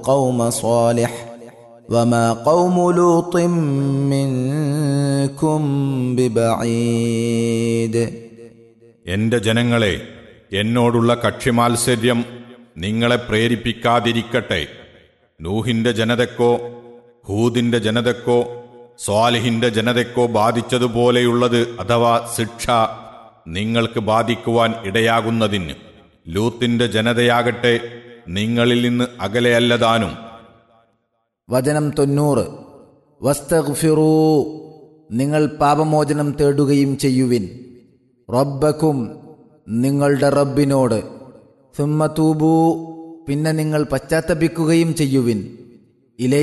قوم صالح وما قوم لوط منكم ببعيد എന്റെ ജനങ്ങളെ എന്നോടുള്ള കക്ഷിമാത്സര്യം നിങ്ങളെ പ്രേരിപ്പിക്കാതിരിക്കട്ടെ നൂഹിന്റെ ജനതക്കോ ഹൂദിന്റെ ജനതക്കോ സ്വാലിഹിന്റെ ജനതക്കോ ബാധിച്ചതുപോലെയുള്ളത് അഥവാ ശിക്ഷ നിങ്ങൾക്ക് ബാധിക്കുവാൻ ഇടയാകുന്നതിന് ലൂത്തിന്റെ ജനതയാകട്ടെ നിങ്ങളിൽ നിന്ന് അകലെയല്ലതാനും വചനം തൊണ്ണൂറ് വസ്തഗ്ഫിറൂ നിങ്ങൾ പാപമോചനം തേടുകയും ചെയ്യുവിൻ റബ്ബക്കും നിങ്ങളുടെ റബ്ബിനോട് സുമ്മ തൂബൂ പിന്നെ നിങ്ങൾ പശ്ചാത്തപിക്കുകയും ചെയ്യുവിൻ ഇലൈ